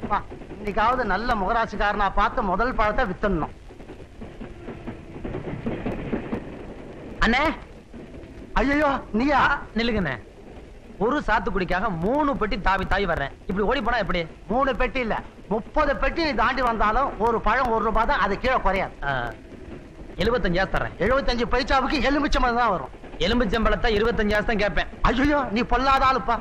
அப்பா, இன்னைக்காவது நல்ல முகராசிக்காரனா பார்த்து முதல் பழத்தை வித்துடணும் அண்ணே ஐயோ நீயா நில்லுங்கண்ணே ஒரு சாத்துக்குடிக்காக மூணு பெட்டி தாவி தாவி வர்றேன் இப்படி ஓடி போனா எப்படி மூணு பெட்டி இல்ல முப்பது பெட்டி நீ தாண்டி வந்தாலும் ஒரு பழம் ஒரு ரூபாய் தான் அது கீழே குறையாது எழுபத்தஞ்சாயிரம் தர்றேன் எழுபத்தஞ்சு பைசாவுக்கு எலுமிச்சம் தான் வரும் எலும்புச்சம்பளத்தை இருபத்தஞ்சாயிரம் தான் கேட்பேன் ஐயோ நீ பொல்லாத ஆளுப்பா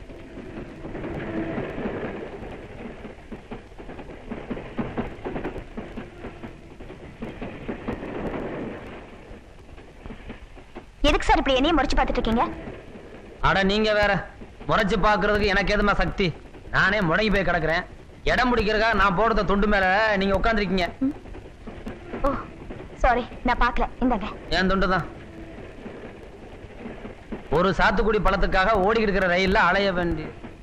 எதுக்கு சார் இப்படி என்னையும் முறைச்சு பார்த்துட்டு இருக்கீங்க அட நீங்க வேற முறைச்சு பாக்குறதுக்கு எனக்கு எதுமா சக்தி நானே முடங்கி போய் கிடக்குறேன் இடம் பிடிக்கிறதுக்காக நான் போடுற துண்டு மேல நீங்க உட்காந்துருக்கீங்க ஓ சாரி நான் பார்க்கல இந்தாங்க என் துண்டு தான் ஒரு சாத்துக்குடி பழத்துக்காக ஓடிக்கிட்டு இருக்கிற ரயில்ல அலைய வேண்டி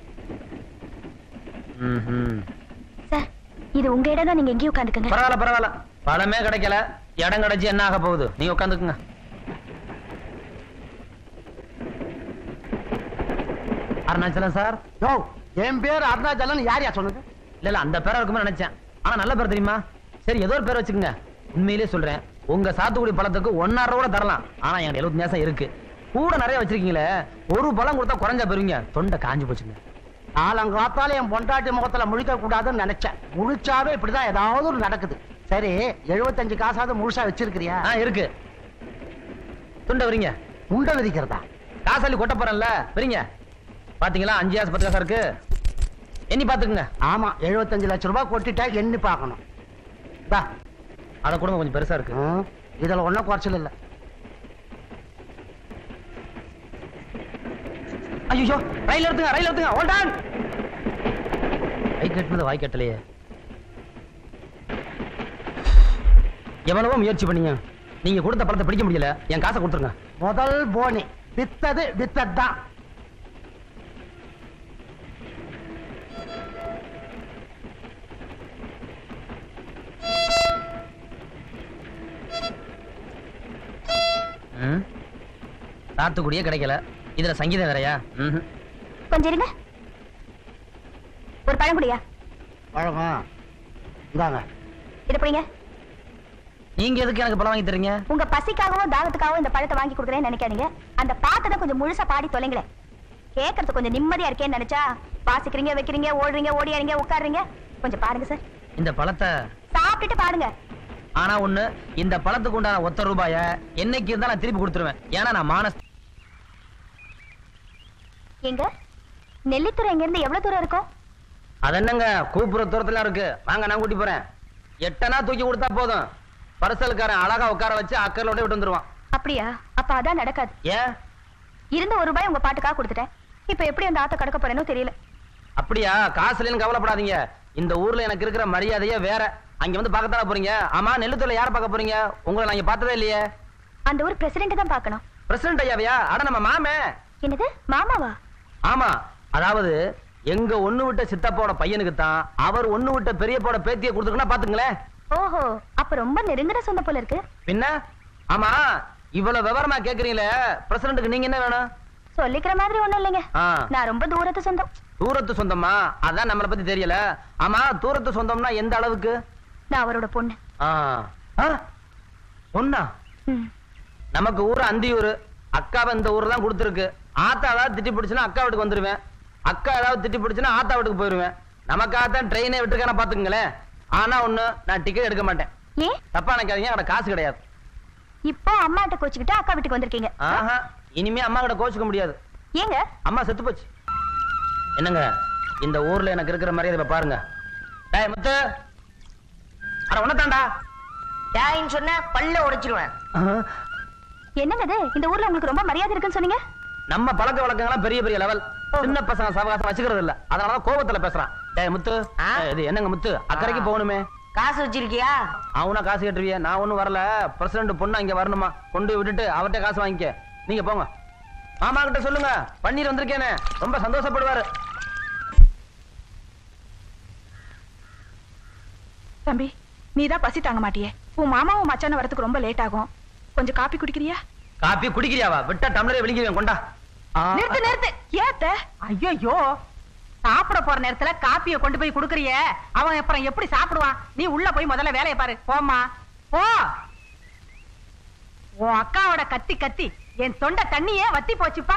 ம்ஹும். சார் இது உங்க இடம் தான் நீங்க எங்கேயும் உட்காந்துக்கங்க பரவாயில்ல பரவாயில்ல பழமே கிடைக்கல இடம் கிடைச்சு என்ன ஆக போகுது நீங்க உட்காந்துக்குங்க அருணாச்சலம் சார் யோ என் பேர் அருணாச்சலன் யார் யா சொன்னது இல்ல இல்ல அந்த பேரா இருக்குமே நினைச்சேன் ஆனா நல்ல பேர் தெரியுமா சரி ஏதோ ஒரு பேர் வச்சுக்கோங்க உண்மையிலேயே சொல்றேன் உங்க சாத்துக்குடி பழத்துக்கு ஒன்னாயிரம் ரூபா கூட தரலாம் ஆனா எனக்கு எழுபத்தி நேசம் இருக்கு கூட நிறைய வச்சிருக்கீங்களே ஒரு பழம் கொடுத்தா குறைஞ்சா பெறுவீங்க தொண்டை காஞ்சு போச்சுங்க நாலங்காத்தால என் பொண்டாட்டி முகத்துல முழிக்க கூடாதுன்னு நினைச்சேன் முழிச்சாவே இப்படிதான் ஏதாவது ஒரு நடக்குது சரி எழுபத்தஞ்சு காசாவது முழுசா வச்சிருக்கிறியா ஆ இருக்கு துண்டை வரீங்க உண்டை விதிக்கிறதா காசாலி கொட்ட போறேன்ல வரீங்க பாத்தீங்களா அஞ்சு காசு பத்து காசா இருக்கு எண்ணி பாத்துக்குங்க ஆமா எழுபத்தஞ்சு லட்சம் ரூபாய் கொட்டிட்டா எண்ணி பார்க்கணும் தா அத குடும்பம் கொஞ்சம் பெருசா இருக்கு ம், இதுல ஒன்னும் குறைச்சல் இல்ல ஐயோ ரயில் எடுத்துங்க ரயில் எடுத்துங்க ஹோல்ட் ஆன் கை கட்டுனது வாய் கட்டலையே எவ்வளவோ முயற்சி பண்ணீங்க நீங்க கொடுத்த பணத்தை பிடிக்க முடியல என் காசை கொடுத்துருங்க முதல் போனி வித்தது வித்தது தான் ம். சாத்துக்குடியே கிடைக்கல இதுல சங்கீதம் வேறயா ம்ஹும். கொஞ்சம் இருங்க ஒரு பழம் குடியா பழகம் இந்தாங்க இதை பிடிங்க நீங்க எதுக்கு எனக்கு பழம் வாங்கி தரீங்க உங்க பசிக்காகவும் தாகத்துக்காகவும் இந்த பழத்தை வாங்கி கொடுக்குறேன்னு நினைக்காதீங்க அந்த பாத்ததை கொஞ்சம் முழுசா பாடி தொலைங்களேன் கேட்கறது கொஞ்சம் நிம்மதியா இருக்கேன்னு நினைச்சா வாசிக்கிறீங்க வைக்கிறீங்க ஓடுறீங்க ஓடியாறீங்க உட்காருறீங்க கொஞ்சம் பாருங்க சார் இந்த பழத்தை சாப்பிட்டுட்டு பாடுங்க ஆனா ஒண்ணு இந்த பழத்துக்கு உண்டான ஒத்த ரூபாய என்னைக்கு இருந்தா நான் திருப்பி கொடுத்துருவேன் ஏன்னா நான் மானஸ் எங்க நெல்லித்துறை இங்க இருந்து எவ்வளவு தூரம் இருக்கும் அது என்னங்க கூப்புற தூரத்துல இருக்கு வாங்க நான் கூட்டி போறேன் எட்டனா தூக்கி கொடுத்தா போதும் பரிசல்காரன் அழகா உட்கார வச்சு அக்கறோட விட்டு வந்துருவான் அப்படியா அப்ப அதான் நடக்காது ஏன் இருந்த ஒரு ரூபாய் உங்க பாட்டுக்காக கொடுத்துட்டேன் இப்ப எப்படி அந்த ஆத்த கடக்க போறேனோ தெரியல அப்படியா காசுலன்னு கவலைப்படாதீங்க இந்த ஊர்ல எனக்கு இருக்கிற மரியாதையே வேற அங்க வந்து பார்க்கத்தானே போறீங்க ஆமா நெல்லுத்தூர்ல யார பார்க்க போறீங்க உங்களை நான் இங்க பார்த்ததே இல்லையே அந்த ஊர் பிரசிடென்ட் தான் பார்க்கணும் பிரசிடண்ட் ஐயாவையா அட நம்ம மாமே என்னது மாமாவா ஆமா அதாவது எங்க ஒண்ணு விட்ட சித்தப்போட பையனுக்கு தான் அவர் ஒண்ணு விட்ட பெரியப்போட பேத்தியை கொடுத்துருக்குன்னா பாத்துங்களேன் ஓஹோ அப்ப ரொம்ப நெருங்குற சொந்த போல இருக்கு பின்ன ஆமா இவ்வளவு விவரமா கேக்குறீங்களே பிரசிடண்ட்டுக்கு நீங்க என்ன வேணும் சொல்லிக்கிற மாதிரி ஒண்ணும் இல்லைங்க ஆ. நான் ரொம்ப தூரத்து சொந்தம் தூரத்து சொந்தமா அதான் நம்மளை பத்தி தெரியல ஆமா தூரத்து சொந்தம்னா எந்த அளவுக்கு நான் அவரோட பொண்ணு ஆ. ஆ? ஒண்ணா ம். நமக்கு ஊர் அந்தியூர் அக்காவை இந்த ஊர் தான் கொடுத்துருக்கு ஆத்தா ஏதாவது திட்டி பிடிச்சுன்னா அக்கா வீட்டுக்கு வந்துருவேன் அக்கா ஏதாவது திட்டி பிடிச்சுன்னா ஆத்தா வீட்டுக்கு போயிருவேன் நமக்காக தான் ட்ரெயினே விட்டுருக்கான பாத்துக்கங்களேன் ஆனா ஒண்ணு நான் டிக்கெட் எடுக்க மாட்டேன் ஏன் தப்பா நினைக்காதீங்க எனக்கு காசு கிடையாது இப்போ அம்மாட்ட கோச்சுக்கிட்டு அக்கா வீட்டுக்கு வந்திருக்கீங்க ஆஹா இனிமே அம்மா கிட்ட கோச்சுக்க முடியாது ஏங்க அம்மா செத்து போச்சு என்னங்க இந்த ஊர்ல எனக்கு இருக்கிற மரியாதை இப்ப பாருங்க டேய் முத்து அட உன்னதாண்டா யாயின்னு சொன்ன பல்ல உடைச்சிருவேன் என்னங்க இது இந்த ஊர்ல உங்களுக்கு ரொம்ப மரியாதை இருக்குன்னு சொன்னீங்க நம்ம பழக்க வழக்கங்கள்லாம் பெரிய பெரிய லெவல் சின்ன பசங்க சவகாசம் வச்சுக்கிறது இல்ல அதனாலதான் கோபத்துல பேசுறான் டேய் முத்து ஆ? ஏய், இது என்னங்க முத்து அக்கறைக்கு ஆ. போகணுமே காசு வச்சிருக்கியா அவனா காசு கட்டுவிய நான் ஒண்ணும் வரல பிரசிடண்ட் பொண்ணு இங்க வரணுமா கொண்டு போய் விட்டுட்டு அவர்ட்ட காசு வாங்கிக்க நீங்க போங்க மாமா கிட்ட சொல்லுங்க பன்னீர் வந்திருக்கேனே ரொம்ப சந்தோஷப்படுவாரு தம்பி நீ தான் பசி தாங்க மாட்டியே உன் மாமாவும் மச்சான வரதுக்கு ரொம்ப லேட் ஆகும் கொஞ்சம் காப்பி குடிக்கிறியா காப்பி குடிக்கிறியாவா விட்டா டம்ளரே விழுங்கிடுவேன் கொண்டா ஆ. நிறுத்து நிறுத்து ஏத்த ஐயையோ சாப்பிட போற நேரத்துல காப்பிய கொண்டு போய் குடுக்கறியே அவன் அப்புறம் எப்படி சாப்பிடுவான் நீ உள்ள போய் முதல்ல வேலையை பாரு போம்மா போ உன் அக்காவோட கத்தி கத்தி என் தொண்டை தண்ணியே வத்தி போச்சுப்பா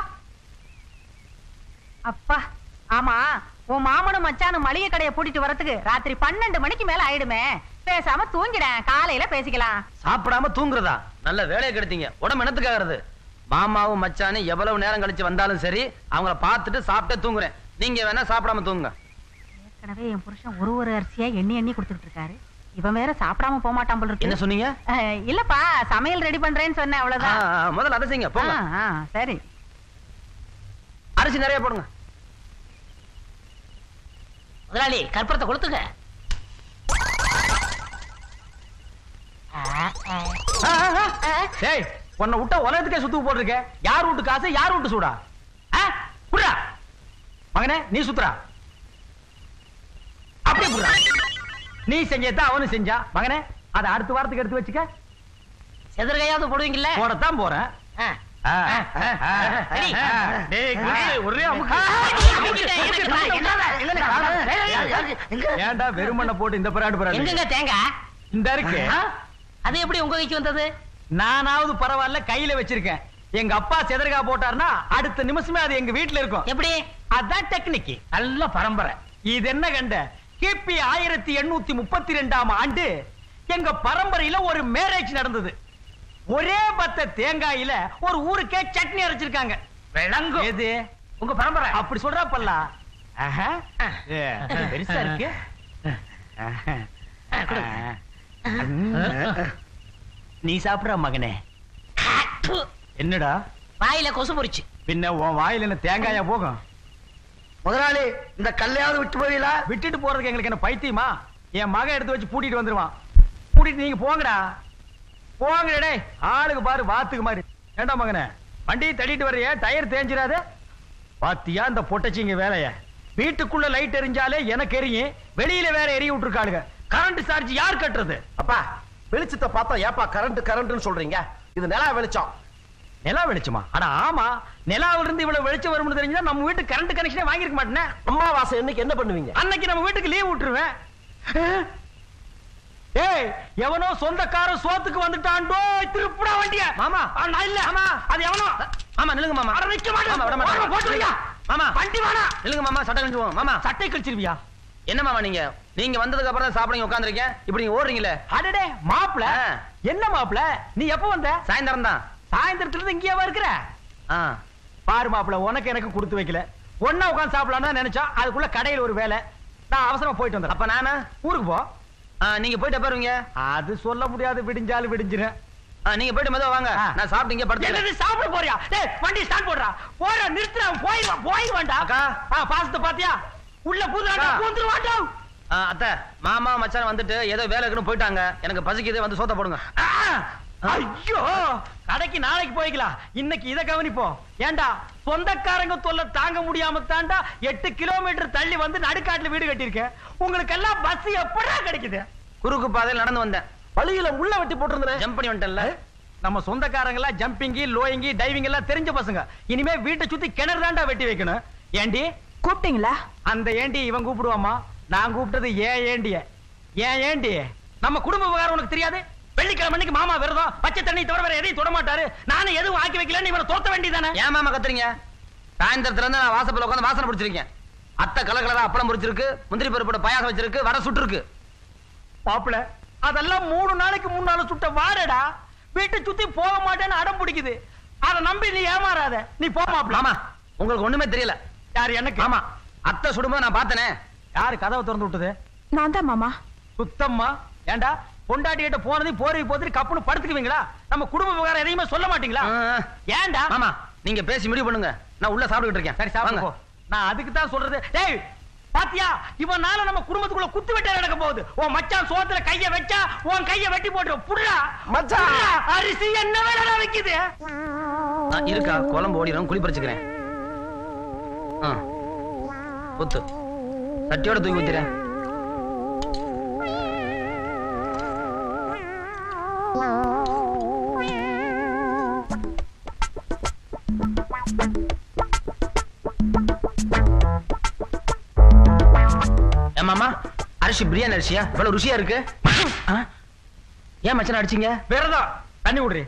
அப்பா ஆமா உன் மாமனும் மச்சானும் மளிகை கடையை பூட்டிட்டு வரதுக்கு ராத்திரி பன்னெண்டு மணிக்கு மேல ஆயிடுமே பேசாம தூங்கிடேன் காலையில பேசிக்கலாம் சாப்பிடாம தூங்குறதா நல்ல வேலையை கெடுத்தீங்க உடம்பு என்னத்துக்காகிறது மாமாவும் மச்சானும் எவ்வளவு நேரம் கழிச்சு வந்தாலும் சரி அவங்கள பார்த்துட்டு சாப்பிட்டே தூங்குறேன் நீங்க வேணா சாப்பிடாம தூங்குங்க ஏற்கனவே என் புருஷன் ஒரு ஒரு அரிசியா எண்ணி எண்ணி கொடுத்துட்டு இருக்காரு இவன் வேற சாப்பிடாம போக மாட்டான் போல என்ன இருக்கு சொன்னீங்க அஹ், இல்லப்பா சமையல் ரெடி பண்றேன்னு சொன்னேன் ஆ, அவ்வளவுதான் ஆ, முதல்ல அதை செய்யுங்க போங்க ஆ, ஆ, சரி அரிசி நிறைய போடுங்க முதலாளி கற்பூரத்தை கொடுத்துங்க ஆ, ஆ, ஆ. டேய் உன்னை விட்டா உலகத்துக்கே சுத்து போட்டிருக்க யார் வீட்டு காசு யார் வீட்டு சூடா ஆ? குடுறா மகனே நீ சுத்துறா அப்படியே குடுறா நீ செஞ்சதான் அவனும் செஞ்சா மகனே அதை அடுத்த வாரத்துக்கு எடுத்து வச்சுக்க செதற்கையாவது போடுவீங்கல்ல போடத்தான் போறேன் ஆ. ஆ, ஆ, ஆ, சரி. ஆ. டேய், குடு, ஒரே அமுக்கு. ஏன்டா வெறுமண்ணை போட்டு இந்த பராடு பராடு எங்கங்க தேங்காய் இந்த இருக்கு ஆ? அது எப்படி உங்க கைக்கு வந்தது நானாவது பரவாயில்ல கையில வச்சிருக்கேன் எங்க அப்பா செதறகா போட்டாருன்னா அடுத்த நிமிஷமே அது எங்க வீட்டுல இருக்கும் எப்படி அதான் டெக்னிக் நல்ல பரம்பரை இது என்ன கண்ட கிபி ஆயிரத்தி எண்ணூத்தி முப்பத்தி ரெண்டாம் ஆண்டு எங்க பரம்பரையில ஒரு மேரேஜ் நடந்தது ஒரே பத்த தேங்காயில ஒரு ஊருக்கே சட்னி அரைச்சிருக்காங்க விளங்கும் எது உங்க பரம்பரை அப்படி சொல்றா பல்லா ஆஹா. ஏ, பெருசா இருக்கு ஆஹா. நீ சாப்பிடுற மகனே ப்பு. என்னடா வாயில கொசு பொறிச்சு பின்ன உன் வாயில என்ன தேங்காயா போகும் முதலாளி இந்த கல்லையாவது விட்டு போவீங்களா விட்டுட்டு போறதுக்கு எங்களுக்கு என்ன பைத்தியமா என் மகன் எடுத்து வச்சு பூட்டிட்டு வந்துருவான் பூட்டிட்டு நீங்க போங்கடா போங்கடா டேய் ஆளுக்கு பாரு வாத்துக்கு மாதிரி ஏண்டா மகனே வண்டியை தள்ளிட்டு வர்றிய டயர் தேஞ்சிராது பாத்தியா இந்த பொட்டச்சிங்க வேலைய வீட்டுக்குள்ள லைட் எரிஞ்சாலே எனக்கு எரியும் வெளியில வேற எரிய விட்டுருக்காளுங்க கரண்ட் சார்ஜ் யார் கட்டுறது அப்பா வெளிச்சத்தை பார்த்தா ஏப்பா கரண்ட் கரண்ட்னு சொல்றீங்க இது நிலா வெளிச்சம் நிலா வெளிச்சமா அட ஆமா நிலாவில இருந்து இவ்வளவு வெளிச்சம் வரும்னு தெரிஞ்சா நம்ம வீட்டு கரண்ட் கனெக்ஷனே வாங்கிருக்க மாட்டேனே அம்மாவாசை என்னைக்கு என்ன பண்ணுவீங்க அன்னைக்கு நம்ம வீட்டுக்கு லீவ் விட்டுருவேன் ஏய் எவனோ சொந்தக்காரன் சோத்துக்கு வந்துட்டான்டோ திருப்புடா வண்டிய மாமா நான் இல்ல மாமா அது எவனோ மாமா நில்லுங்க மாமா அட நிக்க மாட்டேன் விட மாட்டேன் போட்டுறியா மாமா வண்டி வாடா நில்லுங்க மாமா சட்டை கழிச்சுவோம் மாமா சட்டை கழிச்சிருவியா என்ன மாமா நீங்க நீங்க வந்ததுக்கு அப்புறம் தான் சாப்பிடுங்க உட்கார்ந்திருக்கீங்க இப்படி நீங்க ஓடுறீங்களே அடடே மாப்ள என்ன மாப்ள நீ எப்ப வந்த சாயந்தரம் தான் சாயந்தரத்துல இருந்து இங்கேயே இருக்கிற ஆ பாரு மாப்ள உனக்கு எனக்கு கொடுத்து வைக்கல ஒண்ணா உட்கார்ந்து சாப்பிடலாம்னு தான் நினைச்சா அதுக்குள்ள கடையில ஒரு வேலை நான் அவசரமா போயிட்டு வந்தேன் அப்ப நானு ஊருக்கு போ நீங்க போயிட்டு பாருங்க அது சொல்ல முடியாது விடிஞ்சாலும் விடிஞ்சிரும் நீங்க போயிட்டு மெதுவா வாங்க நான் சாப்பிட்டீங்க படுத்து சாப்பிட போறியா டேய் வண்டி ஸ்டார்ட் போடுறா போற நிறுத்துறா போயிடுவா போயிடுவான்டா அக்கா ஆ பாசத்தை பாத்தியா உள்ள பூதுறாடா பூந்துருவாடா அத்தை மாமா மச்சான் வந்துட்டு ஏதோ வேலை இருக்குன்னு போயிட்டாங்க எனக்கு பசிக்குது வந்து சோத்த போடுங்க ஐயோ கடைக்கு நாளைக்கு போய்க்கலாம் இன்னைக்கு இத கவனிப்போம் ஏண்டா சொந்தக்காரங்க தொல்லை தாங்க முடியாம தாண்டா எட்டு கிலோமீட்டர் தள்ளி வந்து நடுக்காட்டுல வீடு கட்டியிருக்கேன் உங்களுக்கு எல்லாம் பஸ் எப்படா கிடைக்குது குறுக்கு பாதையில் நடந்து வந்தேன் வழியில உள்ள வெட்டி போட்டிருந்தேன் ஜம்ப் பண்ணி வந்துட்டேன்ல நம்ம சொந்தக்காரங்க எல்லாம் ஜம்பிங்கி லோயிங்கி டைவிங் எல்லாம் தெரிஞ்ச பசங்க இனிமே வீட்டை சுத்தி கிணறு தாண்டா வெட்டி வைக்கணும் ஏண்டி கூப்பிட்டீங்களா அந்த ஏண்டி இவன் கூப்பிடுவாமா நான் கூப்பிட்டது ஏன் ஏண்டிய ஏன் ஏண்டி நம்ம குடும்ப விவகாரம் உனக்கு தெரியாது வெள்ளிக்கிழமை அன்னைக்கு மாமா விரதம் பச்சை தண்ணி தவிர வேற எதையும் தொட மாட்டாரு நானும் எதுவும் ஆக்கி வைக்கலன்னு இவனை தோத்த வேண்டியதானே ஏன் மாமா கத்துறீங்க சாயந்தரத்துல இருந்து நான் வாசப்பல உட்காந்து வாசனை பிடிச்சிருக்கேன் அத்தை கலர் கலரா அப்பளம் பிடிச்சிருக்கு முந்திரி பருப்போட பாயாசம் வச்சிருக்கு வடை சுட்டுருக்கு மாப்பிள அதெல்லாம் மூணு நாளைக்கு முன்னால சுட்ட வாடடா வீட்டை சுத்தி போக மாட்டேன்னு அடம் பிடிக்குது அத நம்பி நீ ஏமாறாத நீ போ மாப்பிள ஆமா உங்களுக்கு ஒண்ணுமே தெரியல யார் எனக்கு ஆமா அத்தை சுடும்போது நான் பார்த்தனே யாரு கதவை திறந்து விட்டது நான் தான் மாமா சுத்தம்மா ஏண்டா பொண்டாட்டி கிட்ட போனது போரி போத்தி கப்புன்னு படுத்துக்குவீங்களா நம்ம குடும்ப விவகாரம் எதையுமே சொல்ல மாட்டீங்களா ஏன்டா மாமா நீங்க பேசி முடிவு பண்ணுங்க நான் உள்ள சாப்பிட்டுட்டு இருக்கேன் சரி சாப்பிடுங்க நான் அதுக்கு தான் சொல்றது டேய் பாத்தியா இவனால நம்ம குடும்பத்துக்குள்ள குத்து வெட்ட நடக்க போகுது உன் மச்சான் சோத்துல கைய வச்சா உன் கைய வெட்டி போட்டு புடுடா மச்சான். புடுடா. அரிசி என்ன வேலை வைக்குது இருக்கா குழம்பு ஓடிடும் குழி பறிச்சுக்கிறேன் ஊத்து சட்டியோட தூக்கி ஊத்துறேன் அரிசி பிரியாணி அரிசியா இவ்வளவு ருசியா இருக்கு ஆ? ஏன் மச்சான் அடிச்சீங்க வேறதான் தண்ணி விடுறி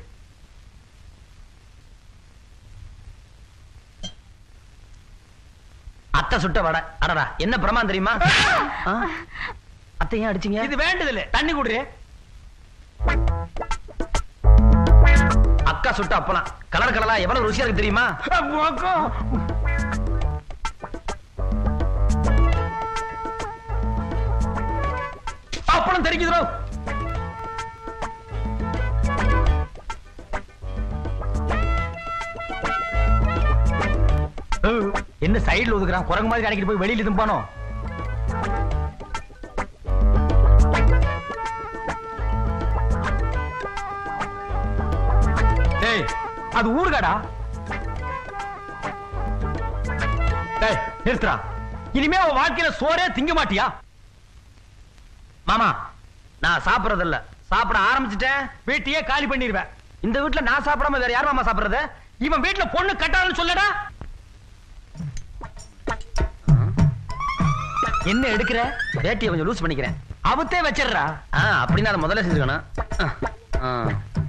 அத்தை சுட்ட வடை அடடா என்ன பிரமான் தெரியுமா ஆ? அத்தை ஏன் அடிச்சீங்க இது வேண்டதில்ல தண்ணி குடுறி அக்கா சுட்ட அப்பலாம் கலர் கலரா எவ்வளவு ருசியா இருக்கு தெரியுமா அப்பளம் தெரிக்குதுரோ என்ன சைடுல ஒதுக்குறான் குரங்கு மாதிரி கடைக்கிட்டு போய் வெளியில தும்பானோ டேய் அது ஊருகாடா டேய் நிறுத்துறா இனிமே உன் வாழ்க்கையில சோறே திங்க மாட்டியா மாமா நான் சாப்பிடுறது இல்ல சாப்பிட ஆரம்பிச்சிட்டேன் வீட்டையே காலி பண்ணிடுவேன் இந்த வீட்டுல நான் சாப்பிடாம வேற யார் மாமா சாப்பிடுறது இவன் வீட்டுல பொண்ணு கட்டாதுன்னு சொல்லடா என்ன எடுக்கிற வேட்டியை கொஞ்சம் லூஸ் பண்ணிக்கிறேன் அவத்தே வச்சிடுறா ஆ அப்படின்னா அதை முதல்ல செஞ்சுக்கணும் ஆ, ஆ.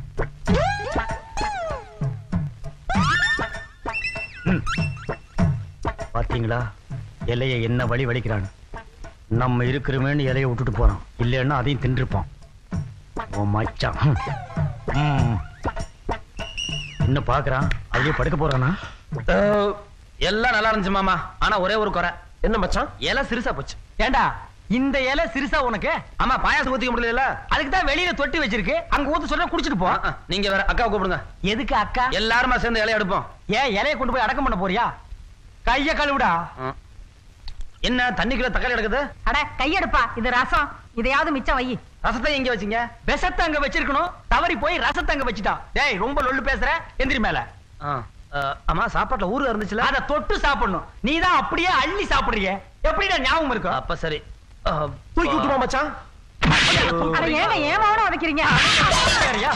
ம். பாத்தீங்களா இலைய என்ன வழி வலிக்கிறான்னு நம்ம இருக்கிறோமேன்னு இலைய விட்டுட்டு போறோம் இல்லைன்னா அதையும் தின்றுப்பான் ஓ மச்சான் ம். என்ன பாக்குறான் அதையே படுக்க போறானா எல்லாம் நல்லா இருந்துச்சு மாமா ஆனா ஒரே ஒரு குறை என்ன மச்சான் இலை சிறுசா போச்சு ஏண்டா இந்த இலை சிறுசா உனக்கு ஆமா பாயாசம் ஊத்திக்க முடியல அதுக்கு தான் வெளியில தொட்டி வச்சிருக்கு அங்க ஊத்து சொன்னா குடிச்சிட்டு போ நீங்க வேற அக்கா கூப்பிடுங்க எதுக்கு அக்கா எல்லாருமா சேர்ந்து இலைய எடுப்போம் ஏன் இலைய கொண்டு போய் அடக்கம் பண்ண போறியா கைய கழுவுடா ஆ. என்ன தண்ணிக்குள்ள தக்காளி எடுக்குது அட கையெடுப்பா இது ரசம் இதையாவது மிச்சம் வை ரசத்தை எங்க வச்சீங்க விஷத்தை அங்க வச்சிருக்கணும் தவறி போய் ரசத்தை அங்க வச்சுட்டா டேய் ரொம்ப லொல்லு பேசுற எந்திரி மேல ஆ, ஆ, ஆமா சாப்பாட்டுல ஊரு இருந்துச்சுல அத தொட்டு சாப்பிடணும் நீ தான் அப்படியே அள்ளி சாப்பிடுறிய எப்படிடா ஞாபகம் இருக்கும் அப்ப சரி ஆ, தூக்கி விட்டுமா மச்சான் அட ஏங்க ஏமாவன உதைக்கிறீங்க சரியா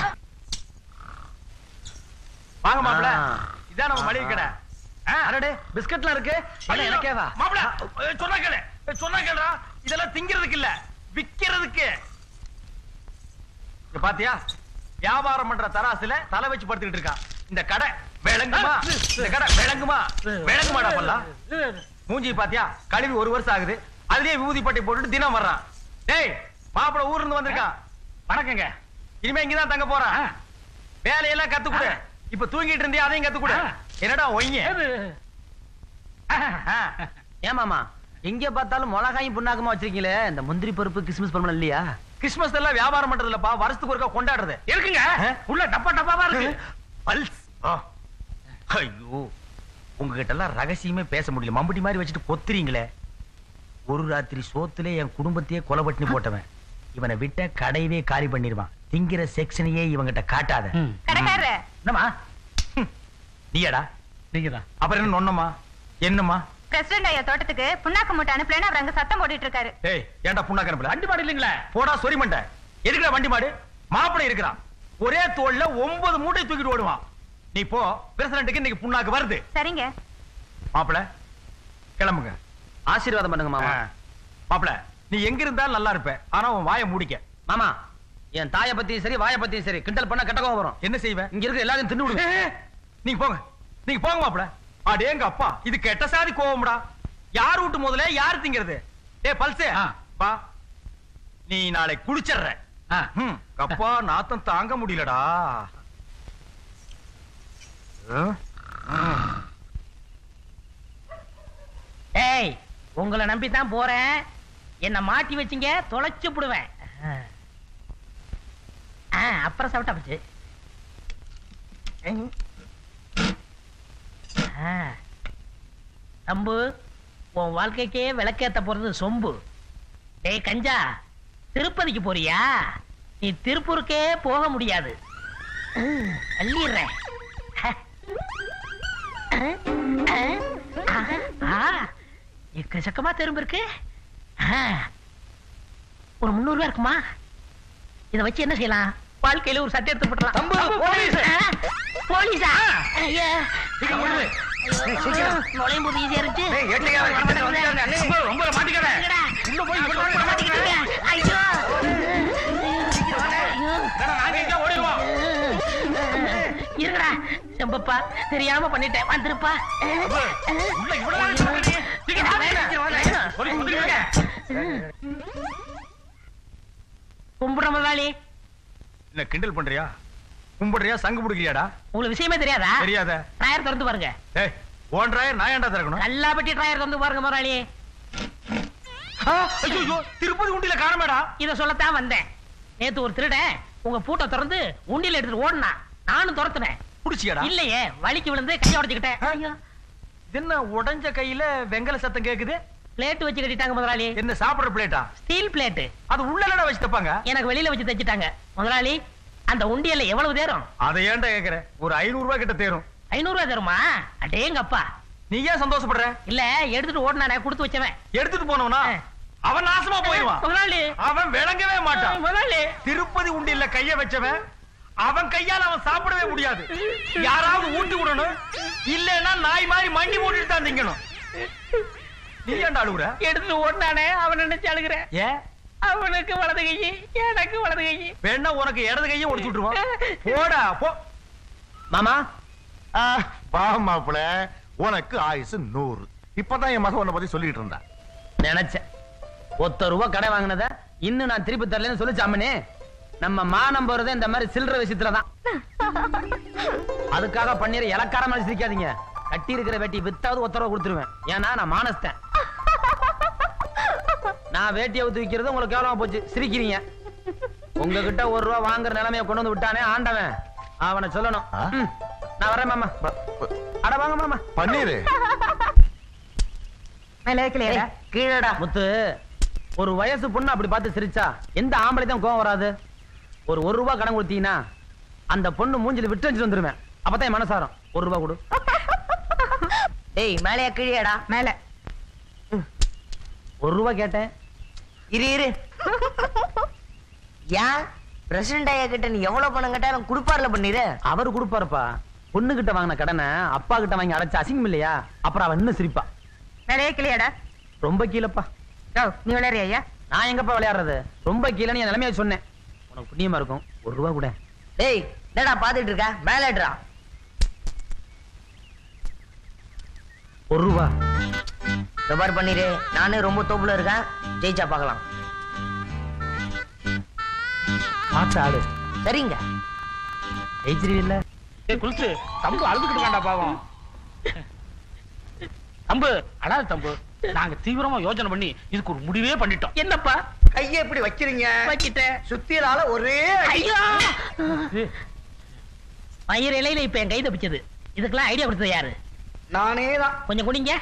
வாங்க மாப்ள ஆ. இதான் நம்ம மளிகை கடை ஆ, அடடே பிஸ்கட்லாம் இருக்கு அட, எனக்கே வா மாப்ள ஏய், சொன்னா கேளு ஏய், சொன்னா கேளுடா இதெல்லாம் திங்கிறதுக்கு இல்ல விக்கிறதுக்கு இங்க பாத்தியா வியாபாரம் பண்ற தராசுல தலை வச்சு படுத்துக்கிட்டு இருக்கா இந்த கடை விளங்குமா இந்த கடை விளங்குமா விளங்குமாடா பல்லாம் மூஞ்சி பாத்தியா கழுவி ஒரு வருஷம் ஆகுது அதுலயே விபூதி பட்டை போட்டுட்டு தினம் வர்றான் டேய் மாப்பிள ஊர்ல இருந்து வந்திருக்கான் வணக்கங்க இனிமே இங்கதான் தங்க போறான் வேலையெல்லாம் கத்துக்குடு இப்ப தூங்கிட்டு இருந்தே அதையும் கத்துக்குடு என்னடா ஒய்ங்க ஏன் மாமா எங்க பார்த்தாலும் மிளகாயும் புண்ணாக்கமா வச்சிருக்கீங்களே இந்த முந்திரி பருப்பு கிறிஸ்மஸ் பருப்பு இல்லையா கிறிஸ்மஸ் எல்லாம் வியாபாரம் பண்றது இல்லப்பா வருஷத்துக்கு ஒருக்கா கொண்டாடுறது இருக்குங்க உள்ள டப்பா டப்பாவா இருக்கு பல்ஸ் ஐயோ உங்ககிட்ட எல்லாம் ரகசியமே பேச முடியல மம்பட்டி மாதிரி வச்சுட்டு கொத்துறீங்களே ஒரு ராத்திரி சோத்துல என் குடும்பத்தையே கொலை பண்ணி போட்டவன் இவனை விட்ட கடையவே காலி பண்ணிடுவான் திங்கிற செக்ஷனையே இவங்கிட்ட காட்டாத கடைக்காரரு என்னமா நீயாடா நீங்கதான் அப்புறம் என்ன நொன்னமா என்னம்மா பிரசிடண்ட் ஐயா தோட்டத்துக்கு புண்ணாக்கு மூட்டை அனுப்பலன்னு அவர் அங்க சத்தம் போட்டுட்டு இருக்காரு ஏய் ஏன்டா புண்ணா கணப்புல வண்டி மாடு இல்லீங்களா போடா சொரி மண்டை எதுக்குடா வண்டி மாடு மாப்பிளை இருக்கிறான் ஒரே தோல்ல ஒன்பது மூட்டை தூக்கிட்டு ஓடுவான் நீ போ பிரசிடண்ட்டுக்கு இன்னைக்கு புண்ணாக்கு வருது சரிங்க மாப்பிள கிளம்புங்க ஆசீர்வாதம் பண்ணுங்க மாமா ஆ. மாப்பிள நீ எங்க இருந்தாலும் நல்லா இருப்ப ஆனா உன் வாயை மூடிக்க மாமா என் தாய பத்தியும் சரி வாய பத்தியும் சரி கிண்டல் பண்ண கெட்ட கோவம் வரும் என்ன செய்வ இங்க இருக்க எல்லாத்தையும் தின்னு விடுங்க ஏய், நீங்க போங்க நீங்க போங்க மாப்பிள அடேங்க அப்பா இது கெட்ட சாதி கோவம்டா யார் வீட்டு முதல்ல யார் திங்கிறது டேய் பல்சே பா நீ நாளை குடிச்சிடுற ம், அப்பா நாத்தம் தாங்க முடியலடா ஏய் உங்களை நம்பி தான் போறேன் என்ன மாட்டி வச்சீங்க தொலைச்சு விடுவேன் ஆ, அப்புறம் சாப்பிட்டா போச்சு ஆ. தம்பு உன் வாழ்க்கைக்கே விளக்கேத்த போறது சொம்பு டேய் கஞ்சா திருப்பதிக்கு போறியா நீ திருப்பூருக்கே போக முடியாது ம், அள்ளிடுறேன் ஆ, ஆ, ஆ, எக்கச்சக்கமா திரும்ப இருக்கு ஆ, ஒரு முந்நூறு ரூபா இருக்குமா இத வச்சு என்ன செய்யலாம் வாழ்க்கையில ஒரு சட்டை எடுத்து போட்டலாம் தம்பு, போலீஸ். ஆ, போலீஸா ஐயா சீக்கிரம் ஐயா. ஓடுது. நுழையும் போது ஈஸியா இருந்துச்சு ஏய், எட்டையா வர மாட்டேங்குது, வந்துட்டாங்க. ரொம்ப, ரொம்ப மாட்டிக்காத. உள்ள போய் உள்ள போய் மாட்டிக்கிட்டு. ஐயோ என்னடா, நாங்க எங்க ஓடிடுவோம் இருங்கடா செம்பப்பா தெரியாம பண்ணிட்டேன் வந்துருப்பா உள்ள இவ்வளவு நேரம் சொல்றீங்க. சீக்கிரம் வாங்க. போலீஸ் வந்துருக்காங்க. கும்பிடுற முதலாளி என்ன கிண்டல் பண்றியா கும்பிடுறியா சங்கு பிடிக்கிறியாடா உங்களுக்கு விஷயமே தெரியாதா தெரியாத டயர் திறந்து பாருங்க ஏய் ஓன்றாயிரம் நான் ஏன்டா திறக்கணும் கல்லாப்பட்டி டயர் திறந்து பாருங்க முதலாளி ஆ, ஐயோ திருப்பதி உண்டியில காணமேடா இத சொல்லத்தான் வந்தேன் நேத்து ஒரு திருடன் உங்க பூட்டை திறந்து உண்டியில எடுத்துட்டு ஓடுனா நானும் துரத்துனேன் புடிச்சியாடா இல்லையே வலிக்கு விழுந்து கையை உடைச்சுக்கிட்டேன் ஐயோ இது என்ன உடைஞ்ச கையில வெங்கல சத்தம் கேக்குது பிளேட் வச்சு கட்டிட்டாங்க முதலாளி என்ன சாப்பிடுற பிளேட்டா ஸ்டீல் பிளேட் அது உள்ள வச்சு தப்பாங்க எனக்கு வெளியில வச்சு தைச்சிட்டாங்க முதலாளி அந்த உண்டியல்ல எவ்வளவு தேரும் அதை ஏன்டா கேக்குற ஒரு ஐநூறு ரூபாய் கிட்ட தேரும் ஐநூறு ரூபாய் தருமா அடேங்கப்பா நீ ஏன் சந்தோஷப்படுற இல்ல எடுத்துட்டு ஓடுனானே கொடுத்து வச்சவன் எடுத்துட்டு போனவனா அவன் நாசமா போயிடுவான் முதலாளி அவன் விளங்கவே மாட்டான் முதலாளி திருப்பதி உண்டியில கைய வச்சவன் அவன் கையால அவன் சாப்பிடவே முடியாது யாராவது ஊட்டி விடணும் இல்லன்னா நாய் மாதிரி மண்டி போட்டுட்டு தான் திங்கணும் நீ ஏன்டா அழுகுற எடுத்துட்டு ஓடுனானே அவன் நினைச்சு அழுகிறேன் ஏன் அவனுக்கு வலது கை எனக்கு வலது கை வேணா உனக்கு இடது கையும் ஒடிச்சு விட்டுருவான் போடா போ மாமா வா மாப்பிள உனக்கு ஆயுசு நூறு இப்பதான் என் மகன் உன்னை பத்தி சொல்லிட்டு இருந்தா நினைச்சேன் ஒத்த ரூபா கடை வாங்கினத இன்னும் நான் திருப்பி தரலன்னு சொல்லிச்சாமனே நம்ம மானம் போறதே இந்த மாதிரி சில்லற விஷயத்துல தான் அதுக்காக பண்ணிற இலக்கார மாதிரி சிரிக்காதீங்க கட்டி இருக்கிற வெட்டி வித்தாவது ஒத்த ரூபா கொடுத்துருவேன் ஏன்னா நான் மானஸ்தேன் நான் வேட்டியை ஊத்தி விக்கிறது உங்களுக்கு கேவலமா போச்சு சிரிக்கிறீங்க உங்ககிட்ட ஒரு ரூபா வாங்குற நிலைமைய கொண்டு வந்து விட்டானே ஆண்டவன் அவனை சொல்லணும் ஆ? ம், நான் வரேன் மாமா அட வாங்க மாமா பன்னீரு கீழடா முத்து ஒரு வயசு பொண்ணு அப்படி பார்த்து சிரிச்சா எந்த ஆம்பளை தான் கோவம் வராது ஒரு ஒரு ரூபாய் கடன் கொடுத்தீங்கன்னா அந்த பொண்ணு மூஞ்சில விட்டு வச்சுட்டு வந்துருவேன் அப்பதான் என் மனசாரம் ஒரு ரூபாய் கொடு டேய் மேலையா கீழேடா மேல ஒரு ரூபாய் கேட்டேன் இரு இரு ஏன் பிரசிடண்ட் ஐயா கிட்ட நீ எவ்வளவு பணம் கேட்டாலும் கொடுப்பார்ல பண்ணிரு அவரு கொடுப்பாருப்பா பொண்ணு கிட்ட வாங்கின கடனை அப்பா கிட்ட வாங்கி அடைச்ச அசிங்கம் இல்லையா அப்புறம் அவன் இன்னும் சிரிப்பா மேலையே கிளியாடா ரொம்ப கீழப்பா யோ, நீ விளையாடுறியா ஐயா நான் எங்கப்பா விளையாடுறது ரொம்ப கீழே என் நிலைமைய சொன்னேன் உனக்கு புண்ணியமா இருக்கும் ஒரு ரூபாய் கூட டேய் என்னடா பாத்துட்டு இருக்க மேலேடுறா ஒரு ரூபா பார் பண்ணிரு நானே ரொம்ப தோப்புல இருக்கேன் ஜெயிச்சா பார்க்கலாம் பார்த்து ஆடு சரிங்க ஜெயிச்சிருவில்ல ஏய் குல்சு தம்பு அழுதுகிட்டு இருக்கான்டா பாவம் தம்பு அடாது தம்பு நாங்க தீவிரமா யோசனை பண்ணி இதுக்கு ஒரு முடிவே பண்ணிட்டோம் என்னப்பா கையை எப்படி வைக்கிறீங்க வச்சிட்டேன் சுத்தியலால ஒரே அடி. ஐயோ மயிர் இலையில இப்ப என் கை தப்பிச்சது இதுக்கெல்லாம் ஐடியா கொடுத்தது யாரு நானே தான் கொஞ்சம் குடிங்க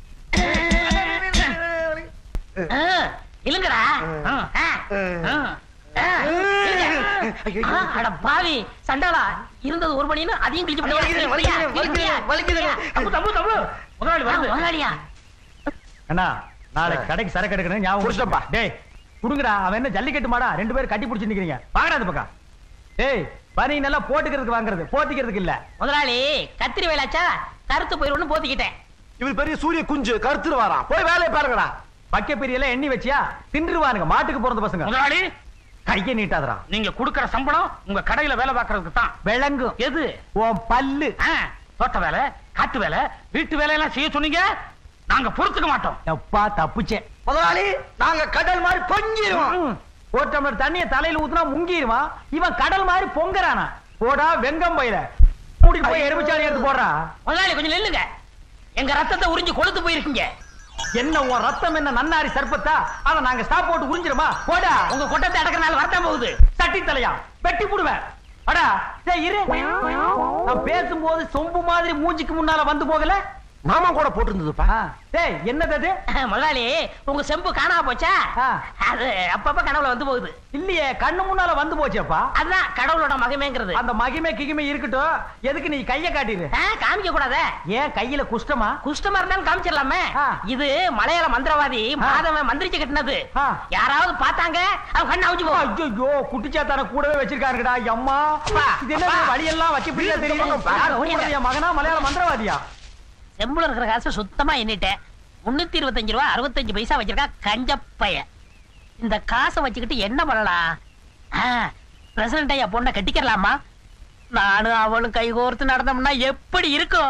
ஆ, இல்லங்கடா ஆ, ஆ, ஆ, ஆ, இல்லங்க. ஆ, அட பாவி சண்டாளா இருந்தது ஒரு மணின்னு அதையும் கிழிச்சு வலிக்குது, வலிக்குது, வலிக்குது, வலிக்குது. தம்பு தம்பு தம்பு முதலாளி வருது முதலாளியா அண்ணா நாளைக்கு கடைக்கு சரக்கு எடுக்கணும் ஞாபகம் புடிச்சிட்டப்பா. டேய் குடுங்கடா அவன் என்ன ஜல்லிக்கட்டு மாடா ரெண்டு பேரும் கட்டி பிடிச்சு நிக்கிறீங்க வாங்கடா இந்த பக்கம் டேய் பனி நல்லா போட்டுக்கிறதுக்கு வாங்குறது போத்திக்கிறதுக்கு இல்ல முதலாளி கத்திரி வேலாச்சா கருத்து போயிருன்னு போத்திக்கிட்டேன் இவர் பெரிய சூரிய குஞ்சு கருத்துரு வாரான் போய் வேலையை பாருங்கடா பக்க பெரியல எண்ணி வச்சியா தின்றுவானுங்க மாட்டுக்கு பிறந்த பசங்க முதலாளி கைய நீட்டாதடா நீங்க குடுக்கற சம்பளம் உங்க கடையில வேலை பார்க்கறதுக்கு தான் விளங்கும் எது உன் பல்லு ஆ, தோட்ட வேலை காட்டு வேலை வீட்டு வேலையெல்லாம் செய்ய சொன்னீங்க நாங்க பொறுத்துக்க மாட்டோம் எப்பா தப்புச்சேன் முதலாளி நாங்க கடல் மாதிரி பொங்கிடுவோம் ம். ஒரு டம்ளர் தண்ணிய தலையில ஊத்துனா முங்கிடுவான் இவன் கடல் மாதிரி பொங்கறானா போடா வெங்கம் பயில கூட்டிட்டு போய் எலுமிச்சாணி எடுத்து போடுறா முதலாளி கொஞ்சம் நில்லுங்க எங்க ரத்தத்தை உறிஞ்சு கொழுத்து போயிருக்கீங்க என்ன உன் ரத்தம் என்ன நன்னாரி சர்ப்பத்தா அத நாங்க ஸ்டாப் போட்டு உறிஞ்சிருமா போடா உங்க கொட்டத்தை அடக்கறனால வரத்தான் போகுது தட்டி தலையா வெட்டி புடுவேன் அடா டேய் இரு நான் பேசும்போது சொம்பு மாதிரி மூஞ்சிக்கு முன்னால வந்து போகல நாம கூட போட்டிருந்ததுப்பா ஆ, டேய் என்னது அது முதலாளி உங்க செம்பு காணாம போச்சா ஆ. அது அப்பப்ப கனவுல வந்து போகுது இல்லையே கண்ணு முன்னால வந்து போச்சேப்பா அதுதான் கடவுளோட மகிமைங்கிறது அந்த மகிமை கிகிமை இருக்கட்டும் எதுக்கு நீ கைய காட்டிடு ஆ, காமிக்க கூடாதே ஏன் கையில குஷ்டமா குஷ்டமா இருந்தாலும் காமிச்சிடலாமே ஆ. இது மலையாள மந்திரவாதி மாதவன் மந்திரிச்சு கட்டினது ஆ. யாராவது பார்த்தாங்க அவன் கண்ணு அவுச்சு போகும் ஐயோ குட்டிச்சாத்தான கூடவே வச்சிருக்காருடா அம்மா அப்பா, இது என்ன அப்பா. வழியெல்லாம் வச்சு பிடிக்க தெரியும் அப்பா, யார் ஓடியாங்க. கூப்பிடுறது, என் மகனா மலையாள மந்திரவாதியா செம்புல இருக்கிற காசை சுத்தமா எண்ணிட்டேன் முன்னூத்தி இருபத்தஞ்சு ரூபா அறுபத்தஞ்சு பைசா வச்சிருக்கா கஞ்சப்பைய இந்த காசை வச்சுக்கிட்டு என்ன பண்ணலாம் பிரசிடண்ட் ஐயா பொண்ணை கட்டிக்கிறலாமா நானும் அவளும் கை கோர்த்து நடந்தோம்னா எப்படி இருக்கும்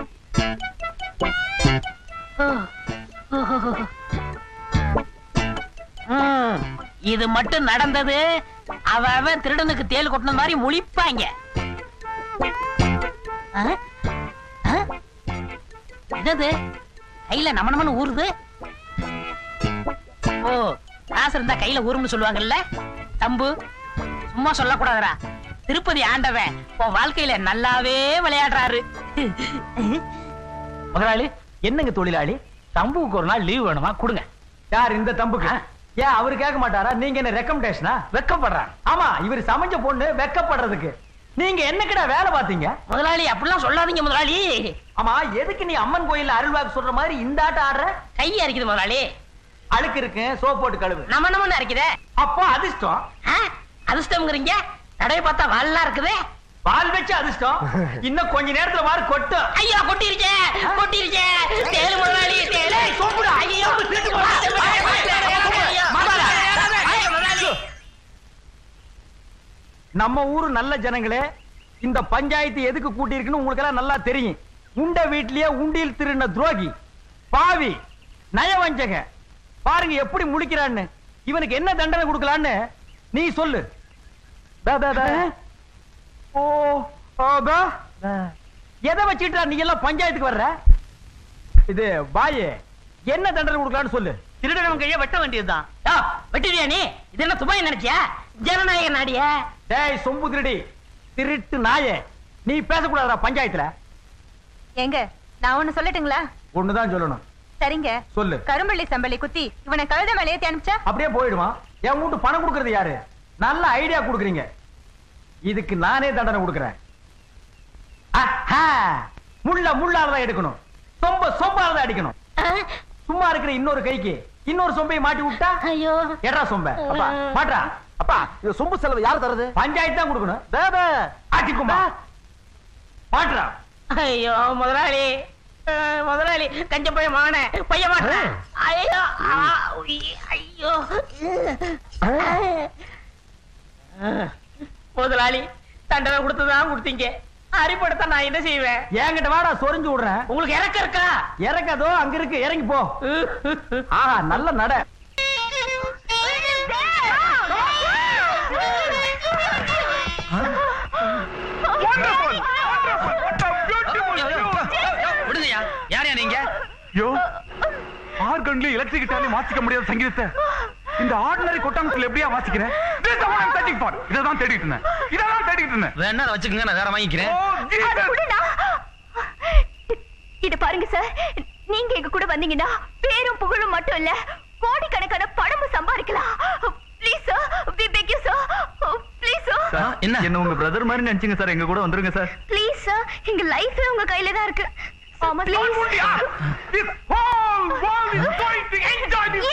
ம், இது மட்டும் நடந்தது அவ அவன் திருடனுக்கு தேல் கொட்டின மாதிரி முழிப்பாங்க ஆ? ஆ? என்னது கையில நம்ம நம்மன்னு ஊறுது ஓ காசு இருந்தா கையில ஊறும்னு சொல்லுவாங்கல்ல தம்பு சும்மா சொல்லக்கூடாதுடா திருப்பதி ஆண்டவன் உன் வாழ்க்கையில நல்லாவே விளையாடுறாரு முதலாளி என்னங்க தொழிலாளி தம்புக்கு ஒரு நாள் லீவ் வேணுமா கொடுங்க யார் இந்த தம்புக்கு ஏன் அவரு கேட்க மாட்டாரா நீங்க என்ன ரெக்கமெண்டேஷனா வெக்கப்படுறான் ஆமா இவர் சமைஞ்ச பொண்ணு வெக்கப்படுறதுக்கு நீங்க என்னக்கடா வேலை பாத்தீங்க முதலாளி அப்படிலாம் சொல்லாதீங்க முதலாளி ஆமா எதுக்கு நீ அம்மன் கோயில்ல அருள்வாக்கு சொல்ற மாதிரி இந்த ஆட்டம் ஆடுற கை அரைக்குது முதலாளி அழுக்கு இருக்கு சோப் போட்டு கழுவு நம்ம நம்ம அரைக்குதே அப்போ அதிர்ஷ்டம் ஆ? அதிர்ஷ்டம்ங்கிறீங்க தடவை பார்த்தா வால்லாம் இருக்குதே பால் வச்சு அதிர்ஷ்டம் இன்னும் கொஞ்ச நேரத்துல மாதிரி கொட்டும் ஐயோ கொட்டிருச்சே கொட்டிருச்சே தேலு முதலாளி தேலு சோப்புடா. ஐயோ திருட்டு போடா. ஐயோ. மாட்டாடா. ஐயோ, முதலாளி. நம்ம ஊரு நல்ல ஜனங்களே இந்த பஞ்சாயத்து எதுக்கு கூட்டி இருக்குன்னு உங்களுக்கு எல்லாம் நல்லா தெரியும் உண்ட வீட்லயே உண்டியில் திருடின துரோகி பாவி நயவஞ்சக பாருங்க எப்படி முழிக்கிறான்னு இவனுக்கு என்ன தண்டனை கொடுக்கலான்னு நீ சொல்லு பே, பே, பே. ஓ ஓ, பே. எதை வச்சுட்டா நீ எல்லாம் பஞ்சாயத்துக்கு வர்ற இது பாயே என்ன தண்டனை கொடுக்கலான்னு சொல்லு திருடனவன் கைய வெட்ட வேண்டியதுதான் யா, வெட்டுறியா நீ இது என்ன துபாய் நினைச்சியா ஜனநாயக நாடியா டேய் சொம்பு திருடி திருட்டு நாயே நீ பேசக்கூடாதா பஞ்சாயத்துல எங்க நான் ஒண்ணு சொல்லட்டுங்களா ஒண்ணுதான் சொல்லணும் சரிங்க சொல்லு கரும்பள்ளி சம்பளி குத்தி இவனை கழுத மேலே ஏத்தி அனுப்பிச்சா அப்படியே போயிடுவான் என் வீட்டு பணம் கொடுக்கறது யாரு நல்ல ஐடியா கொடுக்குறீங்க இதுக்கு நானே தண்டனை கொடுக்குறேன் ஆஹா! முள்ள முள்ளாலதான் எடுக்கணும் சொம்ப சொம்பாலதான் அடிக்கணும் சும்மா இருக்கிற இன்னொரு கைக்கு இன்னொரு சொம்பையை மாட்டி விட்டா ஐயோ எடா சொம்ப அப்பா மாட்டா அப்பா இது சொம்பு செலவு யார் தருது பஞ்சாயத்து தான் கொடுக்கணும் பேபே ஆட்டிக்குமா மாட்டுறா ஐயோ முதலாளி அஹ், முதலாளி கஞ்ச பைய மகனே பைய மாட்டேன் ஐயோ ஆ, உய், ஐயோ அஹ், முதலாளி தண்டனை கொடுத்துதான் கொடுத்தீங்க அரிப்படுத்த நான் என்ன செய்வேன் என்கிட்ட வாடா சொரிஞ்சு விடுறேன் உங்களுக்கு இறக்க இருக்கா இறக்காதோ அங்க இருக்கு இறங்கி போ ஆஹா நல்ல நட விடுங்கய்யா யாரையா நீங்க யோ ஆர்கன்ல எலக்ட்ரிக்கிட்டாலே வாசிக்க முடியாத சங்கீதத்தை இந்த ஆர்டினரி கொட்டாங்கத்துல எப்படியா வாசிக்கிறேன் This is the one I'm searching for. இததான் தேடிட்டு இருந்தேன் இததான் தேடிட்டு இருந்தேன் வேணா அதை வச்சுக்கோங்க நான் வேற வாங்கிக்கிறேன் Oh, Jesus. இத பாருங்க சார் நீங்க எங்க கூட வந்தீங்கன்னா பேரும் புகழும் மட்டும் இல்ல கோடிக்கணக்கான பணமும் சம்பாதிக்கலாம் please sir we beg you sir please sir sir, என்ன? என்ன உங்க பிரதர் மாதிரி நினைச்சுங்க சார் எங்க கூட வந்துருங்க சார் ப்ளீஸ் சார் எங்க லைஃபே உங்க கையில தான் இருக்கு ஆமா Yeah. This whole world is going to enjoy this.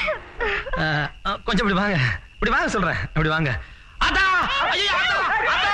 அஹ், அஹ், கொஞ்சம் இப்படி வாங்க இப்படி வாங்க சொல்றேன் இப்படி வாங்க அத்தா ஐயோ அத்தா அத்தா